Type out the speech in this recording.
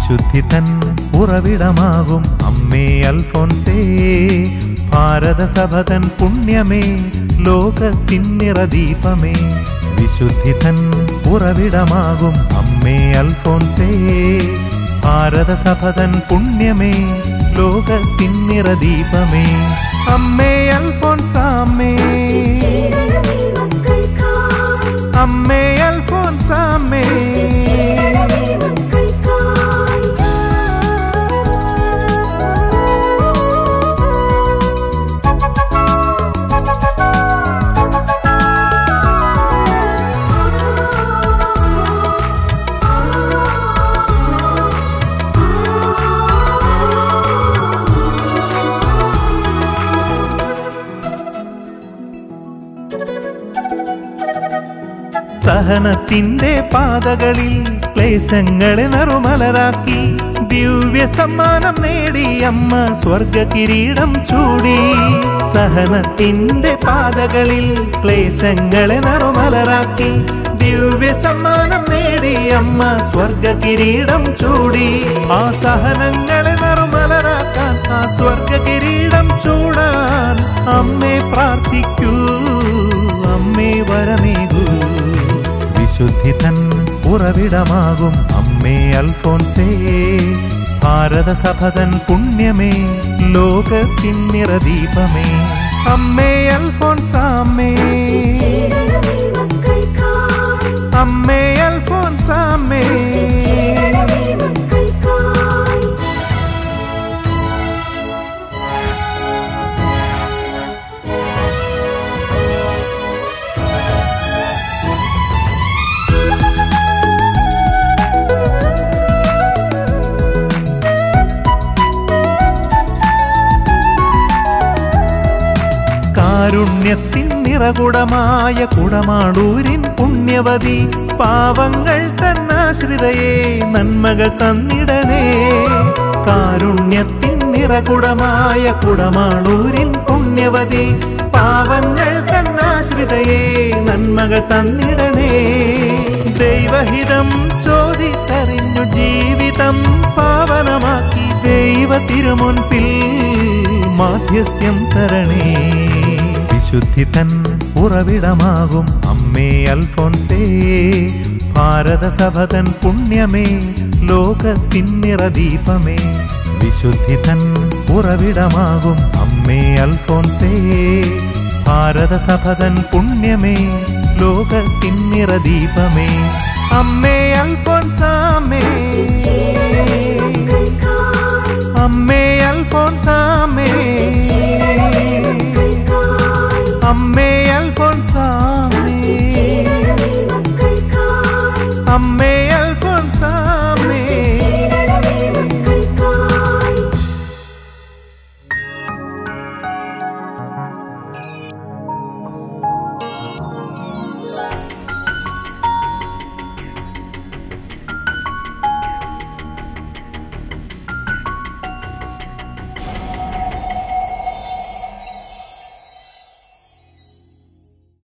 വിശുദ്ധി തൻ ഉറവിടമാകും അമ്മേ അൽഫോൻസേ ഭാരത സഭ തൻ പുണ്യമേ ലോകത്തിൻ നിറദീപമേ വിശുദ്ധി തൻ ഉറവിടമാകും അമ്മേ അൽഫോൻസേ ഭാരത സഭ തൻ പുണ്യമേ ലോകത്തിൻ നിറദീപമേ അമ്മേ അൽഫോൻസാമ്മേ ചേരണമേ മക്കൾക്കായി അമ്മേ അൽഫോൻസാമ്മേ ചേരണമേ മക്കൾക്കായി സഹനത്തിന്റെ പാതകളിൽ ക്ലേശങ്ങളെ നറുമലരാക്കി ദിവ്യ സമ്മാനം നേടി അമ്മ സ്വർഗ കിരീടം ചൂടി സഹനത്തിന്റെ പാതകളിൽ ക്ലേശങ്ങളെ നറുമലരാക്കി ദിവ്യ സമ്മാനം നേടി അമ്മ സ്വർഗ കിരീടം ചൂടി ആ സഹനങ്ങളെ നറുമലരാക്കാൻ ആ സ്വർഗ കിരീടം ചൂടാൻ അമ്മേ പ്രാർത്ഥിക്കൂ അമ്മേ വരമേകൂ വിശുദ്ധി തൻ ഉറവിടമാകും അമ്മേ അൽഫോൻസേ ഭാരത സഭ തൻ പുണ്യമേ ലോകത്തിൻ നിറദീപമേ അമ്മേ അൽഫോൻസാമ്മേ ചേരണമേ മക്കൾക്കായി അമ്മേ അൽഫോൻസാമ്മേ ചേരണമേ മക്കൾക്കായി കാരുണ്യത്തിൻ നിറകുടമായ കുടമാടൂരിൻ പുണ്യവതി പാവങ്ങൾ തന്നാശ്രിതയെ നന്മകൾ തന്നിടണേ കാരുണ്യത്തിൻ നിറകുടമായ കുടമാടൂരിൻ പുണ്യവതി പാവങ്ങൾ തന്നാശ്രിതയെ നന്മകൾ തന്നിടണേ ദൈവഹിതം ചോദിച്ചറിഞ്ഞു ജീവിതം പാവനമാക്കി ദൈവ തിരുമുൻപിൽ മാധ്യസ്ഥ്യം തരണേ വിശുദ്ധി തൻ ഉറവിടമാകും അമ്മേ അൽഫോൻസേ ഭാരത സഭ തൻ പുണ്യമേ ലോകത്തിൻ നിറദീപമേ വിശുദ്ധി തൻ ഉറവിടമാകും അമ്മേ അൽഫോൻസേ ഭാരത സഭ തൻ പുണ്യമേ ലോകത്തിൻ നിറദീപമേ അമ്മേ അൽഫോൻസാമേ ചേരണമേ മക്കൾക്കായി അമ്മേ അൽഫോൻസാമേ ചേരണമേ മക്കൾക്കായി അമ്മേ അൽഫോൻസാമേ ചേരണമേ മക്കൾക്കായി അമ്മേ